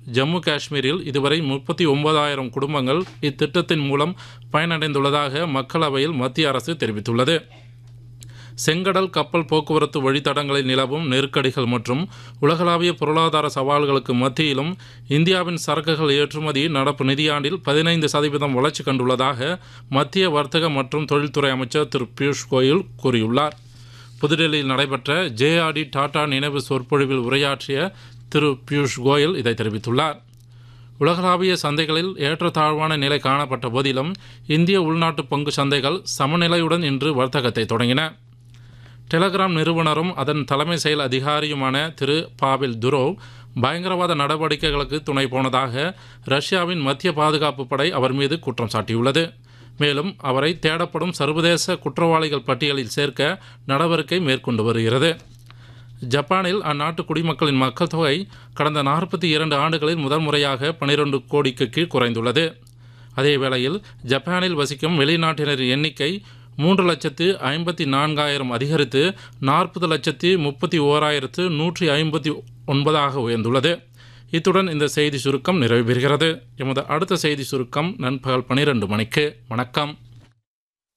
ஜம்மு காஷ்மீரில் இதுவரை முப்பத்தி ஒன்பதாயிரம் குடும்பங்கள் இத்திட்டத்தின் மூலம் பயனடைந்துள்ளதாக மக்களவையில் மத்திய அரசு தெரிவித்துள்ளது செங்கடல் கப்பல் போக்குவரத்து வழித்தடங்களில் நிலவும் நெருக்கடிகள் மற்றும் உலகளாவிய பொருளாதார சவால்களுக்கு மத்தியிலும் இந்தியாவின் சரக்குகள் ஏற்றுமதி நடப்பு நிதியாண்டில் பதினைந்து சதவீதம் வளர்ச்சி கண்டுள்ளதாக மத்திய வர்த்தக மற்றும் தொழில்துறை அமைச்சர் திரு பியூஷ் கோயல் கூறியுள்ளார் புதுடெல்லியில் நடைபெற்ற ஜேஆர்டி டாடா நினைவு சொற்பொழிவில் உரையாற்றிய திரு பியூஷ் கோயல் இதை தெரிவித்துள்ளார் உலகளாவிய சந்தைகளில் ஏற்றத்தாழ்வான நிலை காணப்பட்ட போதிலும் இந்திய உள்நாட்டு பங்கு சந்தைகள் சமநிலையுடன் இன்று வர்த்தகத்தை தொடங்கின டெலகிராம் நிறுவனரும் அதன் தலைமை செயல் அதிகாரியுமான திரு பாவில் துரோவ் பயங்கரவாத நடவடிக்கைகளுக்கு துணை போனதாக ரஷ்யாவின் மத்திய பாதுகாப்பு படை அவர் மீது குற்றம் சாட்டியுள்ளது மேலும் அவரை தேடப்படும் சர்வதேச குற்றவாளிகள் பட்டியலில் சேர்க்க நடவடிக்கை மேற்கொண்டு வருகிறது ஜப்பானில் அந்நாட்டு குடிமக்களின் மக்கள் தொகை கடந்த நாற்பத்தி இரண்டு ஆண்டுகளில் முதல் முறையாக பனிரெண்டு கோடிக்கு கீழ் குறைந்துள்ளது அதே வேளையில் ஜப்பானில் வசிக்கும் வெளிநாட்டினரின் எண்ணிக்கை மூன்று லட்சத்து ஐம்பத்தி நான்காயிரம் அதிகரித்து நாற்பது லட்சத்து முப்பத்தி ஓராயிரத்து நூற்றி ஐம்பத்தி ஒன்பதாக உயர்ந்துள்ளது இத்துடன் இந்த செய்தி சுருக்கம் நிறைவு பெறுகிறது எமது அடுத்த செய்தி சுருக்கம் நண்பகல் பனிரெண்டு மணிக்கு வணக்கம்